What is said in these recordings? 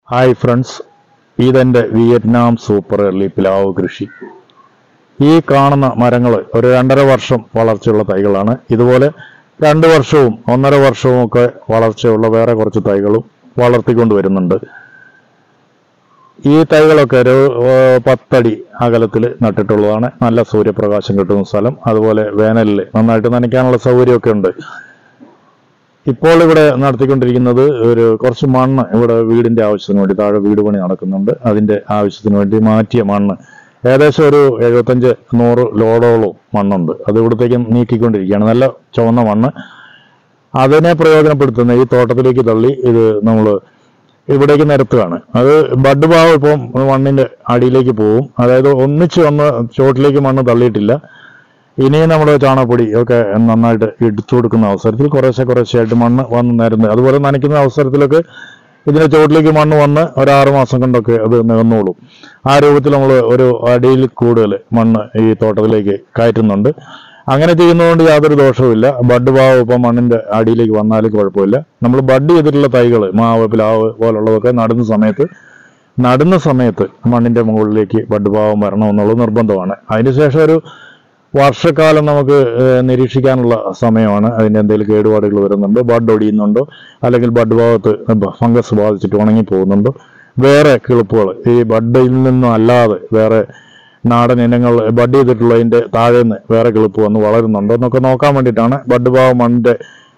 hi friends ഇതെൻ്റെ Vietnam super early പ്ലാവ് കൃഷി ഈ കാണുന്ന മരങ്ങൾ ഒരു രണ്ടര വർഷം വളർച്ചയുള്ള തൈകളാണ് ഇതുപോലെ രണ്ട് വർഷവും ഒന്നര വർഷവും ഒക്കെ വളർച്ചയുള്ള വേറെ കുറച്ച് തൈകളും വളർത്തിക്കൊണ്ട് വരുന്നുണ്ട് ഈ തൈകളൊക്കെ ഒരു ഏർ, പത്തടി അകലത്തിൽ നട്ടിട്ടുള്ളതാണ് നല്ല സൂര്യപ്രകാശം കിട്ടുന്ന സ്ഥലം അതുപോലെ വേനലിൽ നന്നായിട്ട് നനയ്ക്കാനുള്ള സൗകര്യമൊക്കെ ഉണ്ട് ഇപ്പോൾ ഇവിടെ നടത്തിക്കൊണ്ടിരിക്കുന്നത് ഒരു കുറച്ച് മണ്ണ് ഇവിടെ വീടിന്റെ ആവശ്യത്തിന് വേണ്ടി താഴെ വീട് പണി നടക്കുന്നുണ്ട് അതിന്റെ ആവശ്യത്തിന് വേണ്ടി മാറ്റിയ മണ്ണ് ഏകദേശം ഒരു എഴുപത്തഞ്ച് നൂറ് ലോഡോളം മണ്ണുണ്ട് അത് ഇവിടത്തേക്ക് നീക്കിക്കൊണ്ടിരിക്കുകയാണ് നല്ല ചുവന്ന മണ്ണ് അതിനെ പ്രയോജനപ്പെടുത്തുന്ന ഈ തോട്ടത്തിലേക്ക് തള്ളി ഇത് നമ്മൾ ഇവിടേക്ക് നിരത്തുകയാണ് അത് ബഡ് ഭാവം ഇപ്പം മണ്ണിന്റെ അടിയിലേക്ക് പോകും അതായത് ഒന്നിച്ച് വന്ന് ചോട്ടിലേക്ക് മണ്ണ് തള്ളിയിട്ടില്ല ഇനിയും നമ്മുടെ ചാണകപ്പൊടി ഒക്കെ നന്നായിട്ട് എടുത്തു കൊടുക്കുന്ന അവസരത്തിൽ കുറേശ്ശെ കുറേശ്ശെയായിട്ട് മണ്ണ് വന്ന് നിരന്ന് അതുപോലെ നനയ്ക്കുന്ന അവസരത്തിലൊക്കെ ഇതിന്റെ ചുവട്ടിലേക്ക് മണ്ണ് വന്ന് ഒരു ആറ് മാസം കൊണ്ടൊക്കെ അത് നികന്നോളും ആ രൂപത്തിൽ നമ്മൾ ഒരു അടിയിൽ കൂടുതൽ മണ്ണ് ഈ തോട്ടത്തിലേക്ക് കയറ്റുന്നുണ്ട് അങ്ങനെ ചെയ്യുന്നതുകൊണ്ട് യാതൊരു ദോഷവുമില്ല ബഡ് ഭാവം ഇപ്പം മണ്ണിന്റെ അടിയിലേക്ക് വന്നാലും കുഴപ്പമില്ല നമ്മൾ ബഡ് ചെയ്തിട്ടുള്ള തൈകൾ മാവ് പ്ലാവ് പോലുള്ളതൊക്കെ നടുന്ന സമയത്ത് നടുന്ന സമയത്ത് മണ്ണിന്റെ മുകളിലേക്ക് ബഡ് ഭാവം വരണം എന്നുള്ളത് നിർബന്ധമാണ് അതിനുശേഷം ഒരു വർഷക്കാലം നമുക്ക് ഏഹ്, നിരീക്ഷിക്കാനുള്ള സമയമാണ് അതിന്റെ എന്തെങ്കിലും കേടുപാടുകൾ വരുന്നുണ്ടോ ബഡ് ഒടിയുന്നുണ്ടോ അല്ലെങ്കിൽ ബഡ് ഭാഗത്ത് ഫംഗസ് ബാധിച്ചിട്ട് ഉണങ്ങി പോകുന്നുണ്ടോ വേറെ കിളിപ്പുകൾ ഈ ബഡിൽ നിന്നും അല്ലാതെ വേറെ നാടൻ ഇനങ്ങൾ ബഡ് ചെയ്തിട്ടുള്ളതിന്റെ താഴെ നിന്ന് വേറെ കിളിപ്പ് വന്ന് വളരുന്നുണ്ടോ എന്നൊക്കെ നോക്കാൻ വേണ്ടിയിട്ടാണ് ബഡ് ഭാഗം മണ്ണിന്റെ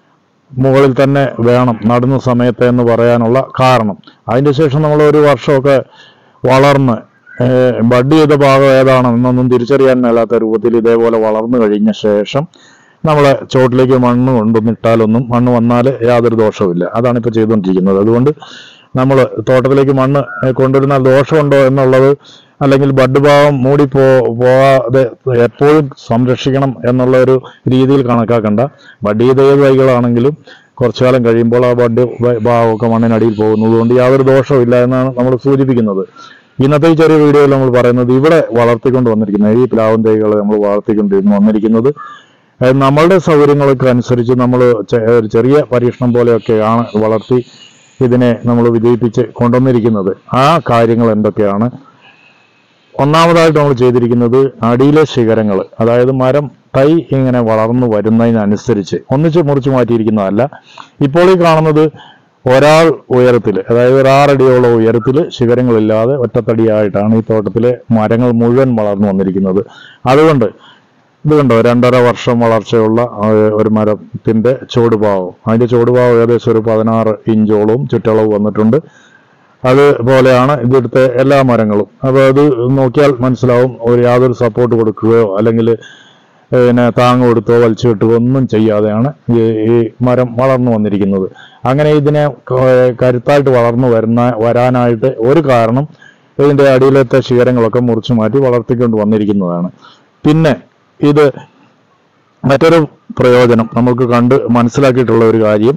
മുകളിൽ തന്നെ വേണം നടുന്ന സമയത്ത് എന്ന് പറയാനുള്ള കാരണം അതിന്റെ ശേഷം നമ്മൾ ഒരു വർഷമൊക്കെ വളർന്ന് ഏഹ്, ബഡ് ചെയ്ത ഭാഗം ഏതാണെന്നൊന്നും തിരിച്ചറിയാൻ മേലാത്ത രൂപത്തിൽ ഇതേപോലെ വളർന്നു കഴിഞ്ഞ ശേഷം നമ്മളെ ചോട്ടിലേക്ക് മണ്ണ് കൊണ്ടുവന്നിട്ടാലൊന്നും മണ്ണ് വന്നാൽ യാതൊരു ദോഷവുമില്ല അതാണ് ഇപ്പോൾ ചെയ്തുകൊണ്ടിരിക്കുന്നത് അതുകൊണ്ട് നമ്മൾ തോട്ടത്തിലേക്ക് മണ്ണ് ഏഹ്, കൊണ്ടുവരുന്ന ദോഷമുണ്ടോ എന്നുള്ളത് അല്ലെങ്കിൽ ബഡ് ഭാഗം മൂടി പോ പോവാതെ എപ്പോഴും സംരക്ഷിക്കണം എന്നുള്ള ഒരു രീതിയിൽ കണക്കാക്കണ്ട ബഡ് ചെയ്ത ഏത് തൈകളാണെങ്കിലും കുറച്ചു കാലം കഴിയുമ്പോൾ ആ ബഡ് ഭാഗമൊക്കെ മണ്ണിനടിയിൽ പോകുന്നത് കൊണ്ട് യാതൊരു ദോഷവും ഇല്ല എന്നാണ് നമ്മൾ സൂചിപ്പിക്കുന്നത് ഇന്നത്തെ ഈ ചെറിയ വീഡിയോയിൽ നമ്മൾ പറയുന്നത് ഇവിടെ വളർത്തിക്കൊണ്ട് വന്നിരിക്കുന്നത് ഈ പ്ലാവൻ തൈകൾ നമ്മൾ വളർത്തിക്കൊണ്ടിരുന്നു വന്നിരിക്കുന്നത് ഏഹ് നമ്മളുടെ സൗകര്യങ്ങളൊക്കെ അനുസരിച്ച് നമ്മൾ ഒരു ചെറിയ പരീക്ഷണം പോലെയൊക്കെയാണ് വളർത്തി ഇതിനെ നമ്മൾ വിജയിപ്പിച്ച് കൊണ്ടുവന്നിരിക്കുന്നത് ആ കാര്യങ്ങൾ എന്തൊക്കെയാണ് ഒന്നാമതായിട്ട് നമ്മൾ ചെയ്തിരിക്കുന്നത് അടിയിലെ ശിഖരങ്ങൾ അതായത് മരം തൈ ഇങ്ങനെ വളർന്നു വരുന്നതിനനുസരിച്ച് ഒന്നിച്ച് മുറിച്ച് മാറ്റിയിരിക്കുന്നതല്ല ഇപ്പോൾ ഈ കാണുന്നത് ഒരാൾ ഉയരത്തിൽ അതായത് ഒരു ആറടിയോളം ഉയരത്തിൽ ശിഖരങ്ങളില്ലാതെ ഒറ്റത്തടിയായിട്ടാണ് ഈ തോട്ടത്തിലെ മരങ്ങൾ മുഴുവൻ വളർന്നു വന്നിരിക്കുന്നത് അതുകൊണ്ട് ഇത് കണ്ടോ രണ്ടര വർഷം വളർച്ചയുള്ള ആ, ഒരു മരത്തിന്റെ ചുവടുഭാവം അതിന്റെ ചുവടുഭാവം ഏകദേശം ഒരു പതിനാറ് ഇഞ്ചോളവും ചുറ്റളവ് വന്നിട്ടുണ്ട് അതുപോലെയാണ് ഇവിടുത്തെ എല്ലാ മരങ്ങളും അപ്പോൾ അത് നോക്കിയാൽ മനസ്സിലാവും ഒരു യാതൊരു സപ്പോർട്ട് കൊടുക്കുകയോ അല്ലെങ്കിൽ പിന്നെ താങ്ങ് കൊടുത്തോ വലിച്ചു കെട്ടുകയോ ഒന്നും ചെയ്യാതെയാണ് ഈ ഈ മരം വളർന്നു വന്നിരിക്കുന്നത് അങ്ങനെ ഇതിനെ ക- കരുത്തായിട്ട് വളർന്നു വരുന്ന വരാനായിട്ട് ഒരു കാരണം ഇതിന്റെ അടിയിലത്തെ ശിഖരങ്ങളൊക്കെ മുറിച്ചു മാറ്റി വളർത്തിക്കൊണ്ട് വന്നിരിക്കുന്നതാണ് പിന്നെ ഇത് മറ്റൊരു പ്രയോജനം നമുക്ക് കണ്ട് മനസ്സിലാക്കിയിട്ടുള്ള ഒരു കാര്യം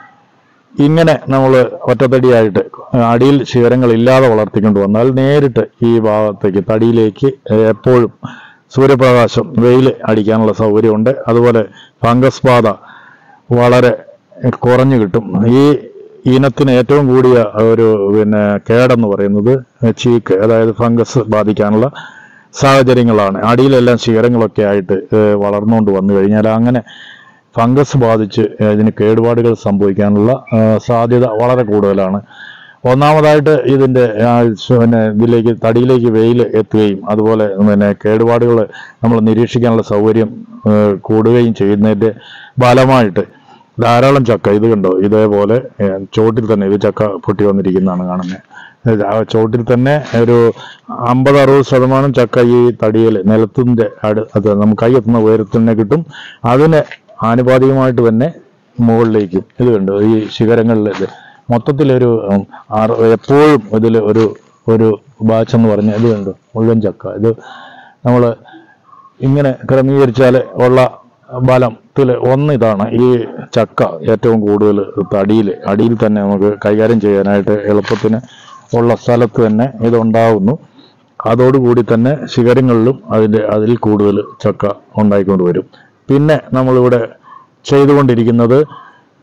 ഇങ്ങനെ നമ്മൾ ഒറ്റത്തടിയായിട്ട് അടിയിൽ ശിഖരങ്ങൾ ഇല്ലാതെ വളർത്തിക്കൊണ്ട് വന്നാൽ നേരിട്ട് ഈ ഭാഗത്തേക്ക് തടിയിലേക്ക് എപ്പോഴും സൂര്യപ്രകാശം വെയിൽ അടിക്കാനുള്ള സൗകര്യമുണ്ട് അതുപോലെ ഫംഗസ് ബാധ വളരെ കുറഞ്ഞു കിട്ടും ഈ ഇനത്തിന് ഏറ്റവും കൂടിയ ഒരു പിന്നെ കേടെന്ന് പറയുന്നത് ചീക്ക് അതായത് ഫംഗസ് ബാധിക്കാനുള്ള സാഹചര്യങ്ങളാണ് അടിയിലെല്ലാം ശിഖരങ്ങളൊക്കെ ആയിട്ട് ഏഹ്, വളർന്നുകൊണ്ട് വന്നു കഴിഞ്ഞാൽ അങ്ങനെ ഫംഗസ് ബാധിച്ച് ഇതിന് കേടുപാടുകൾ സംഭവിക്കാനുള്ള ആ, സാധ്യത വളരെ കൂടുതലാണ് ഒന്നാമതായിട്ട് ഇതിന്റെ ആ, ശ് പിന്നെ ഇതിലേക്ക് തടിയിലേക്ക് വെയിൽ എത്തുകയും അതുപോലെ പിന്നെ കേടുപാടുകൾ നമ്മൾ നിരീക്ഷിക്കാനുള്ള സൗകര്യം ആ, കൂടുകയും ചെയ്യുന്നതിന്റെ ഫലമായിട്ട് ധാരാളം ചക്ക ഇത് കണ്ടോ ഇതേപോലെ ഏ, ചോട്ടിൽ തന്നെ ഇത് ചക്ക പൊട്ടി വന്നിരിക്കുന്നതാണ് കാണുന്നത് ഇത് ആ ചോട്ടിൽ തന്നെ ഒരു അമ്പത് അറുപത് ശതമാനം ചക്ക ഈ തടിയിൽ നിലത്തിന്റെ അടു അത് നമുക്ക് കൈ എത്തുന്ന ഉയരത്തിൽ തന്നെ കിട്ടും അതിന് ആനുപാതികമായിട്ട് തന്നെ മുകളിലേക്കും ഇത് കണ്ടോ ഈ ശിഖരങ്ങളിൽ ഇത് മൊത്തത്തിലൊരു ഉം, ആറ് എപ്പോഴും ഇതിൽ ഒരു ഒരു ബാച്ച് എന്ന് പറഞ്ഞാൽ ഇത് കണ്ടോ മുഴുവൻ ചക്ക ഇത് നമ്മൾ ഇങ്ങനെ ക്രമീകരിച്ചാൽ ഉള്ള ബലത്തിൽ ഒന്ന് ഇതാണ് ഈ ചക്ക ഏറ്റവും കൂടുതൽ തടിയിൽ അടിയിൽ തന്നെ നമുക്ക് കൈകാര്യം ചെയ്യാനായിട്ട് എളുപ്പത്തിന് ഉള്ള സ്ഥലത്ത് തന്നെ ഇതുണ്ടാവുന്നു അതോടുകൂടി തന്നെ ശിഖരങ്ങളിലും അതിൻ്റെ അതിൽ കൂടുതൽ ചക്ക ഉണ്ടായിക്കൊണ്ട് വരും പിന്നെ നമ്മളിവിടെ ചെയ്തുകൊണ്ടിരിക്കുന്നത്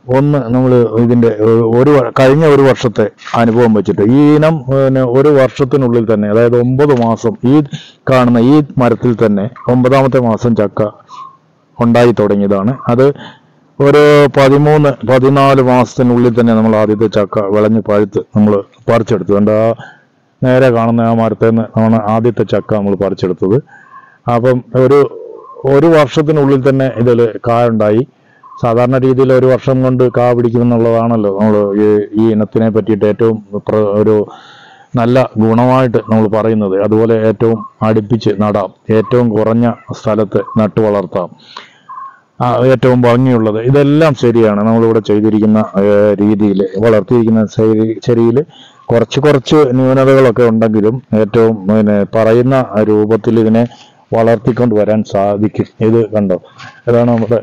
ഒന്ന് നമ്മൾ ഇതിന്റെ ഏഹ്, ഒരു വ- കഴിഞ്ഞ ഒരു വർഷത്തെ അനുഭവം വെച്ചിട്ട് ഈ ഇനം പിന്നെ ഒരു വർഷത്തിനുള്ളിൽ തന്നെ അതായത് ഒമ്പത് മാസം ഈ കാണുന്ന ഈ മരത്തിൽ തന്നെ ഒമ്പതാമത്തെ മാസം ചക്ക ഉണ്ടായി തുടങ്ങിയതാണ് അത് ഒരു പതിമൂന്ന് പതിനാല് മാസത്തിനുള്ളിൽ തന്നെ നമ്മൾ ആദ്യത്തെ ചക്ക വിളഞ്ഞ് പഴുത്ത് നമ്മൾ പറിച്ചെടുത്തു അതുകൊണ്ട് ആ നേരെ കാണുന്ന ആ മരത്തിൽ നിന്ന് ആണ് ആദ്യത്തെ ചക്ക നമ്മൾ പറിച്ചെടുത്തത് അപ്പം ഒരു ഒരു വർഷത്തിനുള്ളിൽ തന്നെ ഇതിൽ കായുണ്ടായി സാധാരണ രീതിയിൽ ഒരു വർഷം കൊണ്ട് കാ പിടിക്കുമെന്നുള്ളതാണല്ലോ നമ്മൾ ഈ ഈ ഇനത്തിനെ പറ്റിയിട്ട് ഏറ്റവും പ്ര- ഒരു നല്ല ഗുണമായിട്ട് നമ്മൾ പറയുന്നത് അതുപോലെ ഏറ്റവും അടുപ്പിച്ച് നടാം ഏറ്റവും കുറഞ്ഞ സ്ഥലത്ത് നട്ടു വളർത്താം ആ, ഏറ്റവും ഭംഗിയുള്ളത് ഇതെല്ലാം ശരിയാണ് നമ്മളിവിടെ ചെയ്തിരിക്കുന്ന രീതിയിൽ വളർത്തിയിരിക്കുന്ന ശരിയിൽ കുറച്ച് കുറച്ച് ന്യൂനതകളൊക്കെ ഉണ്ടെങ്കിലും ഏറ്റവും പിന്നെ പറയുന്ന രൂപത്തിൽ ഇതിനെ വളർത്തിക്കൊണ്ട് വരാൻ സാധിക്കും ഇത് കണ്ടോ ഇതാണ് നമ്മുടെ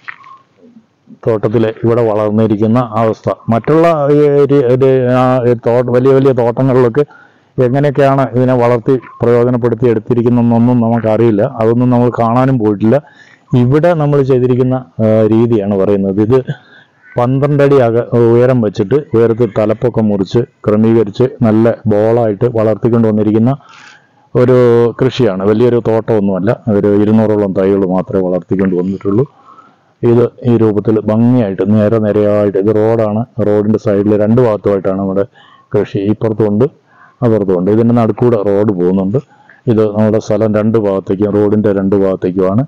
തോട്ടത്തിലെ ഇവിടെ വളർന്നിരിക്കുന്ന അവസ്ഥ മറ്റുള്ള ഈ ഒരു- ഒരു ആ ഈ തോട്ട വലിയ വലിയ തോട്ടങ്ങളിലൊക്കെ എങ്ങനെയൊക്കെയാണ് ഇതിനെ വളർത്തി പ്രയോജനപ്പെടുത്തി എടുത്തിരിക്കുന്നതെന്നൊന്നും നമുക്കറിയില്ല അതൊന്നും നമ്മൾ കാണാനും പോയിട്ടില്ല ഇവിടെ നമ്മൾ ചെയ്തിരിക്കുന്ന ആ, രീതിയാണ് പറയുന്നത് ഇത് പന്ത്രണ്ട് അടി അക ഉയരം വെച്ചിട്ട് ഉയരത്തിൽ തലപ്പൊക്കെ മുറിച്ച് ക്രമീകരിച്ച് നല്ല ബോളായിട്ട് വളർത്തിക്കൊണ്ട് വന്നിരിക്കുന്ന ഒരു കൃഷിയാണ് വലിയൊരു തോട്ടമൊന്നുമല്ല ഒരു ഇരുന്നൂറോളം തൈകൾ മാത്രമേ വളർത്തിക്കൊണ്ട് വന്നിട്ടുള്ളൂ ഇത് ഈ രൂപത്തിൽ ഭംഗിയായിട്ട് നേരെ നിരയായിട്ട് ഇത് റോഡാണ് റോഡിന്റെ സൈഡിൽ രണ്ട് ഭാഗത്തുമായിട്ടാണ് നമ്മുടെ കൃഷി ഇപ്പുറത്തുമുണ്ട് അപ്പുറത്തുമുണ്ട് ഇതിന്റെ നടുക്കൂടെ റോഡ് പോകുന്നുണ്ട് ഇത് നമ്മുടെ സ്ഥലം രണ്ട് ഭാഗത്തേക്കും റോഡിന്റെ രണ്ട് ഭാഗത്തേക്കുമാണ്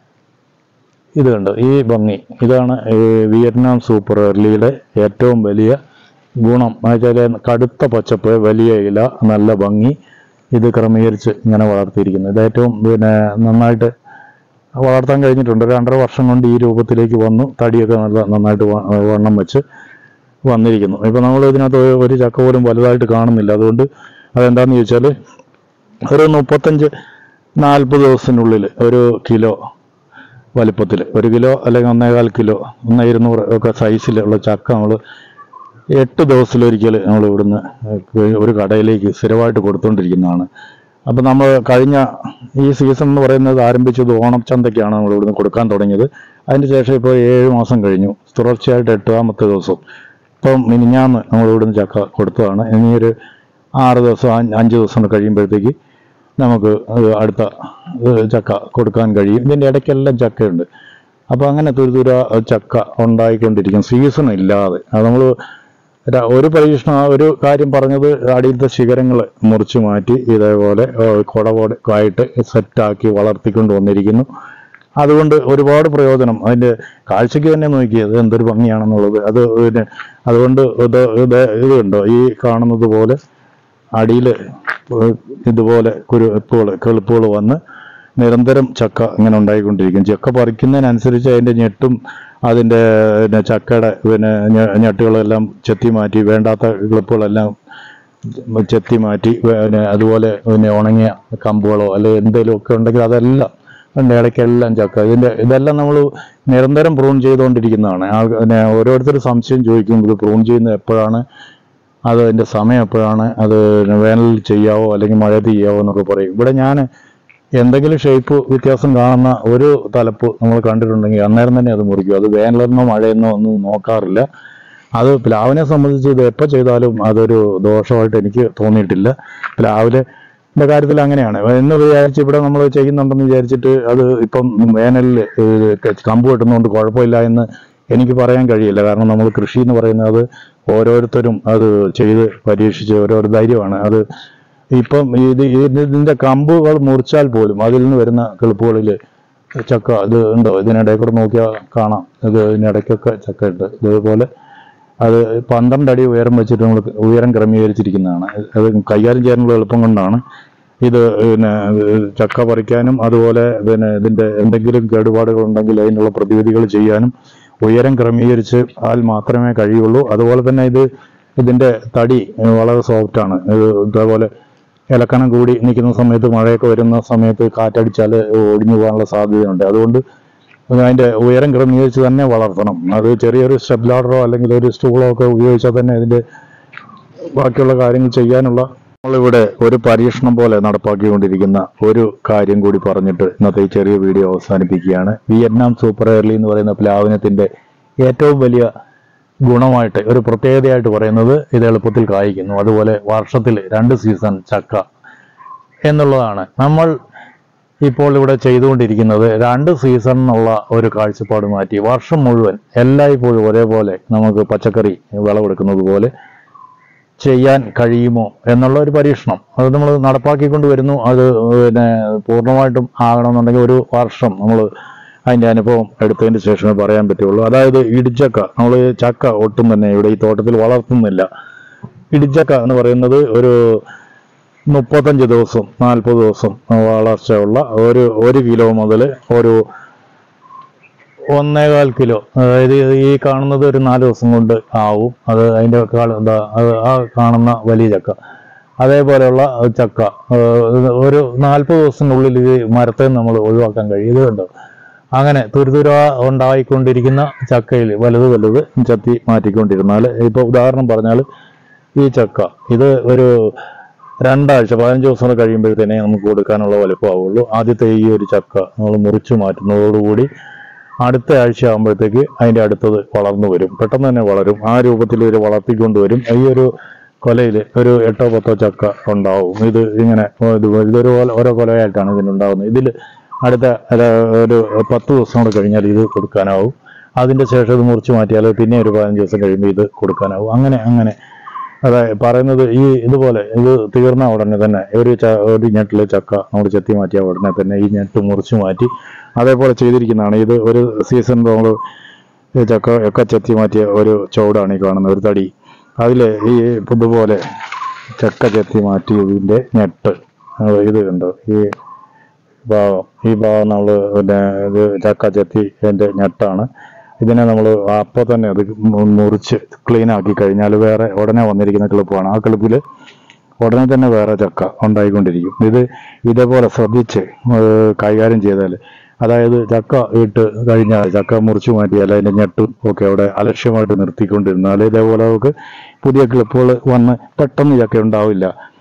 ഇത് കണ്ടോ ഈ ഭംഗി ഇതാണ് ഈ വിയറ്റ്നാം സൂപ്പർ എർലിയുടെ ഏറ്റവും വലിയ ഗുണം എന്നുവെച്ചാൽ കടുത്ത പച്ചപ്പ് വലിയ ഇല നല്ല ഭംഗി ഇത് ക്രമീകരിച്ച് ഇങ്ങനെ വളർത്തിയിരിക്കുന്നത് ഇത് ഏറ്റവും പിന്നെ നന്നായിട്ട് വളർത്താൻ കഴിഞ്ഞിട്ടുണ്ട് ഒരു രണ്ടര വർഷം കൊണ്ട് ഈ രൂപത്തിലേക്ക് വന്നു തടിയൊക്കെ നല്ല നന്നായിട്ട് വ- വണ്ണം വെച്ച് വന്നിരിക്കുന്നു ഇപ്പൊ നമ്മൾ ഇതിനകത്ത് ഒരു- ഒരു ചക്ക പോലും വലുതായിട്ട് കാണുന്നില്ല അതുകൊണ്ട് അതെന്താന്ന് ചോദിച്ചാൽ ഒരു മുപ്പത്തഞ്ച് നാൽപ്പത് ദിവസത്തിനുള്ളിൽ ഒരു കിലോ വലിപ്പത്തിൽ ഒരു കിലോ അല്ലെങ്കിൽ ഒന്നേകാൽ കിലോ ഒന്ന് ഇരുന്നൂറ് ഒക്കെ സൈസിലുള്ള ചക്ക നമ്മൾ എട്ട് ദിവസത്തിലൊരിക്കൽ നമ്മൾ ഇവിടുന്ന് ഒരു കടയിലേക്ക് സ്ഥിരമായിട്ട് കൊടുത്തുകൊണ്ടിരിക്കുന്നതാണ് അപ്പം നമ്മൾ കഴിഞ്ഞ ഈ സീസൺ എന്ന് പറയുന്നത് ആരംഭിച്ചത് ഓണച്ചന്തയ്ക്കാണ് നമ്മൾ ഇവിടുന്ന് കൊടുക്കാൻ തുടങ്ങിയത് അതിന് ശേഷം ഇപ്പോൾ ഏഴ് മാസം കഴിഞ്ഞു തുടർച്ചയായിട്ട് എട്ടാമത്തെ ദിവസം ഇപ്പം മിനിഞ്ഞാന്ന് നമ്മൾ ഇവിടുന്ന് ചക്ക കൊടുത്തതാണ് ഇനി ഒരു ആറ് ദിവസം അഞ്ച് അഞ്ച് ദിവസം കൂടെ കഴിയുമ്പോഴത്തേക്ക് നമുക്ക് അത് അടുത്ത ഏഹ്, ചക്ക കൊടുക്കാൻ കഴിയും ഇതിൻ്റെ ഇടയ്ക്കെല്ലാം ചക്കയുണ്ട് അപ്പോൾ അങ്ങനെ തുരുതുര ചക്ക ഉണ്ടായിക്കൊണ്ടിരിക്കും സീസൺ ഇല്ലാതെ അത് നമ്മൾ ഒരു പരീക്ഷണം ആ ഒരു കാര്യം പറഞ്ഞത് അടിയിലത്തെ ശിഖരങ്ങൾ മുറിച്ചു മാറ്റി ഇതേപോലെ ഏഹ്, കുട ആയിട്ട് സെറ്റാക്കി വളർത്തിക്കൊണ്ട് വന്നിരിക്കുന്നു അതുകൊണ്ട് ഒരുപാട് പ്രയോജനം അതിന്റെ കാഴ്ചയ്ക്ക് തന്നെ നോക്കിയത് എന്തൊരു ഭംഗിയാണെന്നുള്ളത് അത് പിന്നെ അതുകൊണ്ട് ഇത് ഇത് ഇത് കണ്ടോ ഈ കാണുന്നത് പോലെ അടിയിൽ ഇതുപോലെ കുരുപ്പുകൾ കെളുപ്പുകൾ വന്ന് നിരന്തരം ചക്ക ഇങ്ങനെ ഉണ്ടായിക്കൊണ്ടിരിക്കും ചക്ക പറിക്കുന്നതിനനുസരിച്ച് അതിന്റെ ഞെട്ടും അതിന്റെ പിന്നെ ചക്കയുടെ പിന്നെ ഞ- ഞെട്ടുകളെല്ലാം ചെത്തി മാറ്റി വേണ്ടാത്ത കിളിപ്പുകളെല്ലാം ചെത്തി മാറ്റി പിന്നെ അതുപോലെ പിന്നെ ഉണങ്ങിയ കമ്പുകളോ അല്ലെങ്കിൽ എന്തെങ്കിലും ഒക്കെ ഉണ്ടെങ്കിൽ അതെല്ലാം അതിൻ്റെ ഇടയ്ക്കെല്ലാം ചക്ക ഇതിന്റെ ഇതെല്ലാം നമ്മൾ നിരന്തരം പ്രൂൺ ചെയ്തുകൊണ്ടിരിക്കുന്നതാണ് ആ പിന്നെ ഓരോരുത്തർ സംശയം ചോദിക്കും ഇത് പ്രൂൺ ചെയ്യുന്നത് എപ്പോഴാണ് അത് അതിന്റെ സമയം എപ്പോഴാണ് അത് വേനലിൽ ചെയ്യാവോ അല്ലെങ്കിൽ മഴയത്ത് ചെയ്യാവോ എന്നൊക്കെ പറയും ഇവിടെ ഞാൻ എന്തെങ്കിലും ഷേപ്പ് വ്യത്യാസം കാണുന്ന ഒരു തലപ്പ് നമ്മൾ കണ്ടിട്ടുണ്ടെങ്കിൽ അന്നേരം തന്നെ അത് മുറിക്കും അത് വേനലെന്നോ മഴയെന്നോ ഒന്നും നോക്കാറില്ല അത് പ്ലാവിനെ സംബന്ധിച്ച് ഇത് എപ്പോൾ ചെയ്താലും അതൊരു ദോഷമായിട്ട് എനിക്ക് തോന്നിയിട്ടില്ല പ്ലാവിലെ ന്റെ കാര്യത്തിൽ അങ്ങനെയാണ് എന്ന് വിചാരിച്ച് ഇവിടെ നമ്മൾ ചെയ്യുന്നുണ്ടെന്ന് വിചാരിച്ചിട്ട് അത് ഇപ്പം വേനലിൽ കമ്പ് വെട്ടുന്നതുകൊണ്ട് കുഴപ്പമില്ല എന്ന് എനിക്ക് പറയാൻ കഴിയില്ല കാരണം നമ്മൾ കൃഷി എന്ന് പറയുന്നത് ഓരോരുത്തരും അത് ചെയ്ത് പരീക്ഷിച്ച് ഓരോരോ ധൈര്യമാണ് അത് ഇപ്പം ഇത് ഇത് ഇതിന്റെ കമ്പുകൾ മുറിച്ചാൽ പോലും അതിൽ നിന്ന് വരുന്ന കിളിപ്പുകളിൽ ചക്ക ഇത് ഉണ്ടോ ഇതിനിടയിൽ കൂടെ നോക്കിയാൽ കാണാം ഇത് ഇതിനിടയ്ക്കൊക്കെ ചക്ക ഉണ്ട് ഇതേപോലെ അത് പന്ത്രണ്ട് അടി ഉയരം വെച്ചിട്ട് നമ്മൾ ഉയരം ക്രമീകരിച്ചിരിക്കുന്നതാണ് അത് കൈകാര്യം ചെയ്യാനുള്ള എളുപ്പം കൊണ്ടാണ് ഇത് പിന്നെ ചക്ക പറിക്കാനും അതുപോലെ പിന്നെ ഇതിന്റെ എന്തെങ്കിലും കേടുപാടുകൾ ഉണ്ടെങ്കിൽ അതിനുള്ള പ്രതിവിധികൾ ചെയ്യാനും ഉയരം ക്രമീകരിച്ച് ആൽ മാത്രമേ കഴിയുള്ളൂ അതുപോലെ തന്നെ ഇത് ഇതിന്റെ തടി ഏഹ്, വളരെ സോഫ്റ്റ് ആണ് ഇത് ഇതേപോലെ ഇലക്കണം കൂടി നിൽക്കുന്ന സമയത്ത് മഴയൊക്കെ വരുന്ന സമയത്ത് കാറ്റടിച്ചാൽ ഒടിഞ്ഞു പോകാനുള്ള സാധ്യതയുണ്ട് അതുകൊണ്ട് അതിന്റെ ഉയരം ക്രമീകരിച്ച് തന്നെ വളർത്തണം അത് ചെറിയൊരു സ്റ്റെപ്പ് ലാഡറോ അല്ലെങ്കിൽ ഒരു സ്റ്റൂളോ ഒക്കെ ഉപയോഗിച്ചാൽ തന്നെ അതിന്റെ ബാക്കിയുള്ള കാര്യങ്ങൾ ചെയ്യാനുള്ള നമ്മളിവിടെ ഒരു പരീക്ഷണം പോലെ നടപ്പാക്കിക്കൊണ്ടിരിക്കുന്ന ഒരു കാര്യം കൂടി പറഞ്ഞിട്ട് ഇന്നത്തെ ഈ ചെറിയ വീഡിയോ അവസാനിപ്പിക്കുകയാണ് വിയറ്റ്നാം സൂപ്പർ എയർലി എന്ന് പറയുന്ന പ്ലാവിനത്തിന്റെ ഏറ്റവും വലിയ ഗുണമായിട്ട് ഒരു പ്രത്യേകതയായിട്ട് പറയുന്നത് ഇത് എളുപ്പത്തിൽ കായ്ക്കുന്നു അതുപോലെ വർഷത്തിൽ രണ്ട് സീസൺ ചക്ക എന്നുള്ളതാണ് നമ്മൾ ഇപ്പോൾ ഇവിടെ ചെയ്തുകൊണ്ടിരിക്കുന്നത് രണ്ട് സീസൺ എന്നുള്ള ഒരു കാഴ്ചപ്പാട് മാറ്റി വർഷം മുഴുവൻ എല്ലായ്പ്പോഴും ഒരേപോലെ നമുക്ക് പച്ചക്കറി വിളവെടുക്കുന്നത് പോലെ ചെയ്യാൻ കഴിയുമോ എന്നുള്ള ഒരു പരീക്ഷണം അത് നമ്മൾ നടപ്പാക്കിക്കൊണ്ട് വരുന്നു അത് പിന്നെ പൂർണ്ണമായിട്ടും ആകണമെന്നുണ്ടെങ്കിൽ ഒരു വർഷം നമ്മൾ അതിൻ്റെ അനുഭവം എടുത്തതിന് ശേഷമേ പറയാൻ പറ്റുള്ളൂ അതായത് ഇടിച്ചക്ക നമ്മൾ ചക്ക ഒട്ടും തന്നെ ഇവിടെ ഈ തോട്ടത്തിൽ വളർത്തുന്നില്ല ഇടിച്ചക്ക എന്ന് പറയുന്നത് ഒരു മുപ്പത്തഞ്ച് ദിവസം നാൽപ്പത് ദിവസം വളർച്ചയുള്ള ഒരു ഒരു കിലോ മുതൽ ഒരു ഒന്നേകാൽ കിലോ അതായത് ഈ കാണുന്നത് ഒരു നാല് ദിവസം കൊണ്ട് ആവും അത് അതിൻ്റെ കാൾ എന്താ അത് ആ കാണുന്ന വലിയ ചക്ക അതേപോലെയുള്ള ചക്ക ഏഹ് ഒരു നാൽപ്പത് ദിവസത്തിനുള്ളിൽ ഇത് മരത്തെ നമ്മൾ ഒഴിവാക്കാൻ കഴിയും ഇത് കണ്ടോ അങ്ങനെ തുരുതുര ഉണ്ടായിക്കൊണ്ടിരിക്കുന്ന ചക്കയിൽ വലുത് വലുത് ചത്തി മാറ്റിക്കൊണ്ടിരുന്നാൽ ഇപ്പോൾ ഉദാഹരണം പറഞ്ഞാൽ ഈ ചക്ക ഇത് ഒരു രണ്ടാഴ്ച പതിനഞ്ച് ദിവസം കൂടെ കഴിയുമ്പോഴത്തേനെ നമുക്ക് കൊടുക്കാനുള്ള വലുപ്പമാവുള്ളൂ ആദ്യത്തെ ഈ ഒരു ചക്ക നമ്മൾ മുറിച്ചു മാറ്റുന്നതോടുകൂടി അടുത്ത ആഴ്ച ആകുമ്പോഴത്തേക്ക് അതിൻ്റെ അടുത്തത് വളർന്നു വരും പെട്ടെന്ന് തന്നെ വളരും ആ രൂപത്തിൽ ഇത് വളർത്തിക്കൊണ്ടുവരും ഈ ഒരു കൊലയിൽ ഒരു എട്ടോ പത്തോ ചക്ക ഉണ്ടാവും ഇത് ഇങ്ങനെ ഇത് ഇതൊരു കൊല- ഓരോ കൊലയായിട്ടാണ് ഇതിനുണ്ടാകുന്നത് ഇതിൽ അടുത്ത അല്ല, ഒരു പത്ത് ദിവസം കൂടെ കഴിഞ്ഞാൽ ഇത് കൊടുക്കാനാവും അതിൻ്റെ ശേഷം ഇത് മുറിച്ച് മാറ്റിയാൽ പിന്നെ ഒരു പതിനഞ്ച് ദിവസം കഴിയുമ്പോൾ ഇത് കൊടുക്കാനാവും അങ്ങനെ അങ്ങനെ അതായത് പറയുന്നത് ഈ ഇതുപോലെ ഇത് തീർന്ന ഉടനെ തന്നെ ഒരു ച ഒരു ഞെട്ടിൽ ചക്ക നമ്മൾ ചെത്തി മാറ്റിയ ഉടനെ തന്നെ ഈ ഞെട്ട് മുറിച്ച് മാറ്റി അതേപോലെ ചെയ്തിരിക്കുന്നതാണ് ഇത് ഒരു സീസൺ നമ്മൾ ഈ ചക്ക ഒക്കെ ചെത്തി മാറ്റിയ ഒരു ചുവടാണ് ഈ കാണുന്നത് ഒരു തടി അതിൽ ഈ ഇതുപോലെ ചക്ക ചെത്തി മാറ്റിയതിൻ്റെ ഞെട്ട് അത് ഇത് കണ്ടോ ഈ ഭാഗം ഈ ഭാഗം നമ്മൾ പിന്നെ ഇത് ചക്ക ചെത്തി അതിൻ്റെ ഞെട്ടാണ് ഇതിനെ നമ്മൾ അപ്പോൾ തന്നെ അത് മു- മുറിച്ച് ക്ലീൻ ആക്കി കഴിഞ്ഞാൽ വേറെ ഉടനെ വന്നിരിക്കുന്ന ക്ലിപ്പാണ് ആ ക്ലിപ്പിൽ ഉടനെ തന്നെ വേറെ ചക്ക ഉണ്ടായിക്കൊണ്ടിരിക്കും ഇത് ഇതേപോലെ ശ്രദ്ധിച്ച് ഏഹ് കൈകാര്യം ചെയ്താൽ അതായത് ചക്ക ഇട്ട് കഴിഞ്ഞാൽ ചക്ക മുറിച്ചു മാറ്റിയാൽ അതിൻ്റെ ഞെട്ടും ഒക്കെ അവിടെ അലക്ഷ്യമായിട്ട് നിർത്തിക്കൊണ്ടിരുന്നാൽ ഇതേപോലെ നമുക്ക് പുതിയ ക്ലിപ്പുകൾ വന്ന് പെട്ടെന്ന് ചക്ക ഉണ്ടാവില്ല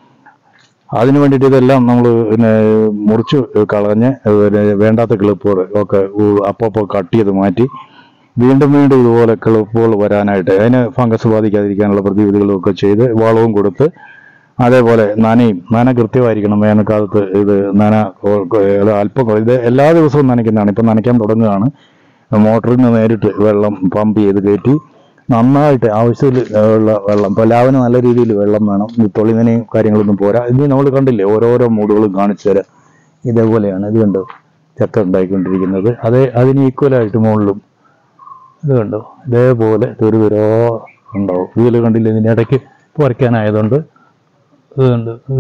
അതിന് വേണ്ടിയിട്ട് ഇതെല്ലാം നമ്മൾ പിന്നെ മുറിച്ച് കളഞ്ഞ് പിന്നെ വേണ്ടാത്ത ക്ലിപ്പുകൾ ഒക്കെ അപ്പോൾ കട്ട് ചെയ്ത് മാറ്റി വീണ്ടും വീണ്ടും ഇതുപോലെ കിളിപ്പുകൾ വരാനായിട്ട് അതിന് ഫംഗസ് ബാധിക്കാതിരിക്കാനുള്ള പ്രതിവിധികളും ഒക്കെ ചെയ്ത് വളവും കൊടുത്ത് അതേപോലെ നനയും നന കൃത്യമായിരിക്കണം വേനൽക്കാലത്ത് ഇത് നന കൊ- കൊ- ഇത് അല്പം കൊ- ഇത് എല്ലാ ദിവസവും നനയ്ക്കുന്നതാണ് ഇപ്പം നനയ്ക്കാൻ തുടങ്ങുകയാണ് മോട്ടറിൽ നിന്ന് നേരിട്ട് വെള്ളം പമ്പ് ചെയ്ത് കയറ്റി നന്നായിട്ട് ആവശ്യത്തിൽ ഉള്ള വെള്ളം ഇപ്പോൾ ലാവിന് നല്ല രീതിയിൽ വെള്ളം വേണം ഈ തൊളിനനയും കാര്യങ്ങളൊന്നും പോരാ ഇത് നമ്മൾ കണ്ടില്ലേ ഓരോരോ മൂടുകളും കാണിച്ചു തരാം ഇതേപോലെയാണ് ഇത് കണ്ടോ ചക്ക ഉണ്ടായിക്കൊണ്ടിരിക്കുന്നത് അതേ അതിന് ഈക്വലായിട്ട് മുകളിലും ഇത് കണ്ടോ ഇതേപോലെ തുരുതുരോ ഉണ്ടാവും ഇതിൽ കണ്ടില്ലേ ഇതിൻ്റെ ഇടയ്ക്ക് പറിക്കാനായതുകൊണ്ട് ഇത് കണ്ട് ഇത്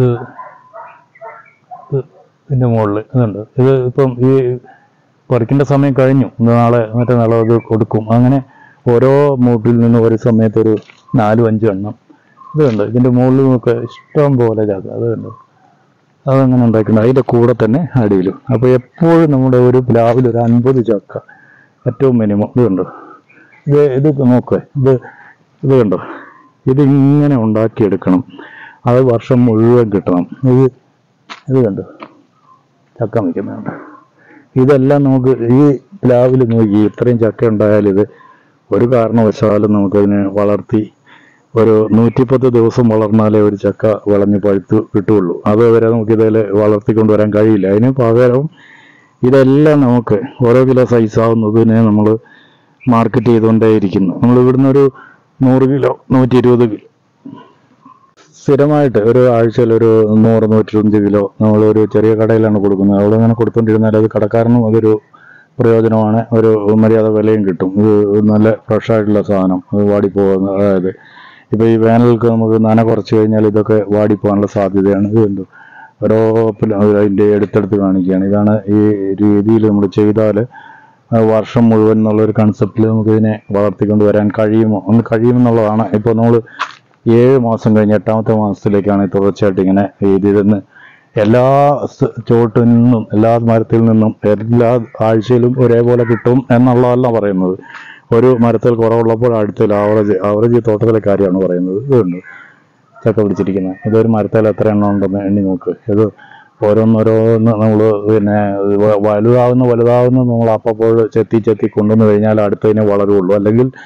ഇത് ഇതിൻ്റെ മുകളിൽ ഇതുണ്ട് ഇത് ഇപ്പം ഈ പറിക്കേണ്ട സമയം കഴിഞ്ഞു ഇന്ന് നാളെ മറ്റേ നാളെ അത് കൊടുക്കും അങ്ങനെ ഓരോ മൂട്ടിൽ നിന്നും ഒരു സമയത്ത് ഒരു നാലും അഞ്ചും എണ്ണം ഇത് കണ്ടോ ഇതിൻ്റെ മുകളിൽ നിന്നൊക്കെ ഇഷ്ടം പോലെ ചാക്ക അത് കണ്ടോ അതങ്ങനെ ഉണ്ടായിട്ടുണ്ട് അതിൻ്റെ കൂടെ തന്നെ അടിയിലും അപ്പോൾ എപ്പോഴും നമ്മുടെ ഒരു പ്ലാവിൽ ഒരു അൻപത് ചക്ക ഏറ്റവും മിനിമം ഇത് കണ്ടോ ഇത് ഇത് നോക്കുക ഇത് ഇത് കണ്ടോ ഇതിങ്ങനെ ഉണ്ടാക്കിയെടുക്കണം അത് വർഷം മുഴുവൻ കിട്ടണം ഇത് ഇത് കണ്ടോ ചക്ക നിൽക്കുന്നുണ്ട് ഇതെല്ലാം നമുക്ക് ഈ പ്ലാവിൽ നോക്കി ഇത്രയും ചക്ക ഉണ്ടായാൽ ഇത് ഒരു കാരണവശാലും നമുക്കതിനെ വളർത്തി ഒരു നൂറ്റിപ്പത്ത് ദിവസം വളർന്നാലേ ഒരു ചക്ക വിളഞ്ഞ് പഴുത്ത് കിട്ടുകയുള്ളൂ അത് വരെ നമുക്ക് ഇതിൽ വളർത്തിക്കൊണ്ട് വരാൻ കഴിയില്ല അതിന് പകരം ഇതെല്ലാം നമുക്ക് ഓരോ കിലോ സൈസ് ആവുന്നതിനെ നമ്മൾ മാർക്കറ്റ് ചെയ്തുകൊണ്ടേയിരിക്കുന്നു നമ്മൾ ഇവിടുന്ന് ഒരു നൂറ് കിലോ നൂറ്റി ഇരുപത് കിലോ സ്ഥിരമായിട്ട് ഒരു ആഴ്ചയിൽ ഒരു നൂറ് നൂറ്റിരുപത്തഞ്ച് കിലോ നമ്മൾ ഒരു ചെറിയ കടയിലാണ് കൊടുക്കുന്നത് അവിടെ അങ്ങനെ കൊടുത്തോണ്ടിരുന്നാൽ അത് കടക്കാരനും അതൊരു പ്രയോജനമാണ് ഒരു മര്യാദ വിലയും കിട്ടും ഇത് നല്ല ഫ്രഷ് ആയിട്ടുള്ള സാധനം അത് വാടിപ്പോകുന്ന അതായത് ഇപ്പോൾ ഈ വേനൽക്ക് നമുക്ക് നന കുറച്ച് കഴിഞ്ഞാൽ ഇതൊക്കെ വാടിപ്പോകാനുള്ള സാധ്യതയാണ് ഇത് കണ്ടു ഓരോ പില- അതിൻ്റെ എടുത്തെടുത്ത് കാണിക്കുകയാണ് ഇതാണ് ഈ രീതിയിൽ നമ്മൾ ചെയ്താൽ വർഷം മുഴുവൻ എന്നുള്ളൊരു കൺസെപ്റ്റിൽ നമുക്ക് ഇതിനെ വളർത്തിക്കൊണ്ട് വരാൻ കഴിയുമോ ഒന്ന് കഴിയുമെന്നുള്ളതാണ് ഇപ്പോൾ നമ്മൾ ഏഴ് മാസം കഴിഞ്ഞ് എട്ടാമത്തെ മാസത്തിലേക്കാണ് ഈ തുടർച്ചയായിട്ട് ഇങ്ങനെ ഇതിരുന്ന് എല്ലാ സ് ചുവട്ടിൽ നിന്നും എല്ലാ മരത്തിൽ നിന്നും എല്ലാ ആഴ്ചയിലും ഒരേപോലെ കിട്ടും എന്നുള്ളതല്ല പറയുന്നത് ഒരു മരത്തിൽ കുറവുള്ളപ്പോൾ അടുത്തിൽ ആവറേജ് ആവറേജ് തോട്ടത്തിലെ കാര്യമാണ് പറയുന്നത് ഇതുണ്ട് ചക്ക പിടിച്ചിരിക്കുന്നത് ഇതൊരു മരത്തിൽ എത്ര എണ്ണം ഉണ്ടെന്ന് എണ്ണി നോക്ക് ഇത് ഓരോന്നോരോന്ന് നമ്മൾ പിന്നെ വ- വലുതാവുന്ന വലുതാവുന്ന നമ്മൾ അപ്പോൾ ചെത്തി ചെത്തി കൊണ്ടുവന്ന് കഴിഞ്ഞാൽ അടുത്തതിനെ വളരുള്ളൂ അല്ലെങ്കിൽ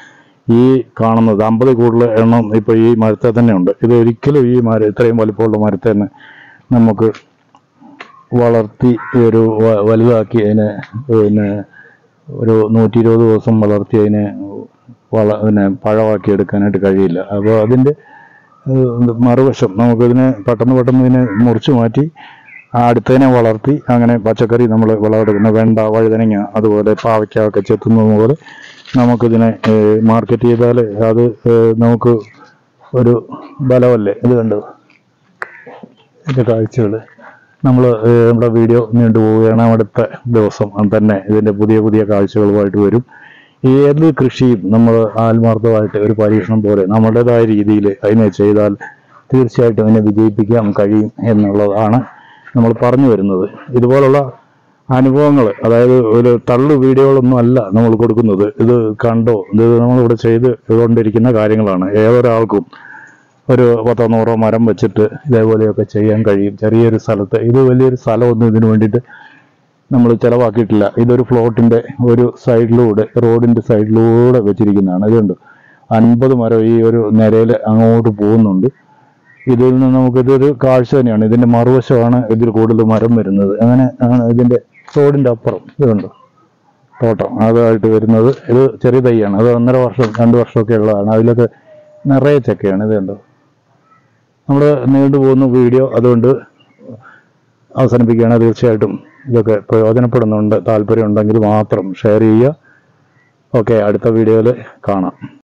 ഈ കാണുന്നത് അമ്പത് കൂടുതൽ എണ്ണം ഇപ്പോൾ ഈ മരത്തെ തന്നെ ഉണ്ട് ഇത് ഒരിക്കലും ഈ മരം ഇത്രയും വലിപ്പമുള്ള മരത്തെ തന്നെ നമുക്ക് വളർത്തി ഒരു വ- വലുതാക്കി അതിനെ പിന്നെ ഒരു നൂറ്റി ഇരുപത് ദിവസം വളർത്തി അതിനെ വള പിന്നെ പഴമാക്കി എടുക്കാനായിട്ട് കഴിയില്ല അപ്പോൾ അതിൻ്റെ ഏഹ്, മറുവശം നമുക്കിതിനെ പെട്ടെന്ന് പെട്ടെന്ന് ഇതിനെ മുറിച്ച് മാറ്റി ആ അടുത്തതിനെ വളർത്തി അങ്ങനെ പച്ചക്കറി നമ്മൾ വിളവെടുക്കുന്ന വെണ്ട വഴുതനങ്ങ അതുപോലെ പാവയ്ക്ക ഒക്കെ ചെത്തുന്നത് പോലെ നമുക്കിതിനെ ഏഹ്, മാർക്കറ്റ് ചെയ്താൽ അത് ഏഹ്, നമുക്ക് ഒരു ബലമല്ലേ ഇത് കണ്ടത് ഇതിൻ്റെ കാഴ്ചകൾ നമ്മൾ നമ്മുടെ വീഡിയോ നീണ്ടുപോവുകയാണ് അടുത്ത ദിവസം തന്നെ ഇതിൻ്റെ പുതിയ പുതിയ കാഴ്ചകളുമായിട്ട് വരും ഏത് കൃഷിയും നമ്മൾ ആത്മാർത്ഥമായിട്ട് ഒരു പരീക്ഷണം പോലെ നമ്മുടേതായ രീതിയിൽ അതിനെ ചെയ്താൽ തീർച്ചയായിട്ടും അതിനെ വിജയിപ്പിക്കാൻ കഴിയും എന്നുള്ളതാണ് നമ്മൾ പറഞ്ഞു വരുന്നത് ഇതുപോലുള്ള അനുഭവങ്ങൾ അതായത് ഒരു തള്ളു വീഡിയോകളൊന്നും അല്ല നമ്മൾ കൊടുക്കുന്നത് ഇത് കണ്ടോ ഇത് നമ്മളിവിടെ ചെയ്ത് കൊണ്ടിരിക്കുന്ന കാര്യങ്ങളാണ് ഏതൊരാൾക്കും ഒരു പത്തോ നൂറോ മരം വെച്ചിട്ട് ഇതേപോലെയൊക്കെ ചെയ്യാൻ കഴിയും ചെറിയൊരു സ്ഥലത്ത് ഇത് വലിയൊരു സ്ഥലമൊന്നും ഇതിനു വേണ്ടിയിട്ട് നമ്മൾ ചിലവാക്കിയിട്ടില്ല ഇതൊരു ഫ്ലോട്ടിന്റെ ഒരു സൈഡിലൂടെ റോഡിന്റെ സൈഡിലൂടെ വെച്ചിരിക്കുന്നതാണ് ഇതുണ്ട് അൻപത് മരം ഈ ഒരു നിരയിൽ അങ്ങോട്ട് പോകുന്നുണ്ട് ഇതിൽ നിന്ന് നമുക്ക് ഇതൊരു കാഴ്ച തന്നെയാണ് ഇതിന്റെ മറുവശമാണ് ഇതിൽ കൂടുതൽ മരം വരുന്നത് അങ്ങനെ ആണ് ഇതിന്റെ റോഡിന്റെ അപ്പുറം ഇതുണ്ട് തോട്ടം അതായിട്ട് വരുന്നത് ഇത് ചെറിയ തൈയാണ് അത് ഒന്നര വർഷം രണ്ട് വർഷമൊക്കെ ഉള്ളതാണ് അതിലൊക്കെ നിറയെ ചക്കയാണ് ഇത് കണ്ടോ നമ്മൾ നീണ്ടുപോകുന്ന വീഡിയോ അതുകൊണ്ട് അവസാനിപ്പിക്കുകയാണ് തീർച്ചയായിട്ടും ഇതൊക്കെ പ്രയോജനപ്പെടുന്നുണ്ട് താല്പര്യം ഉണ്ടെങ്കിൽ മാത്രം ഷെയർ ചെയ്യുക ഓക്കെ അടുത്ത വീഡിയോയിൽ കാണാം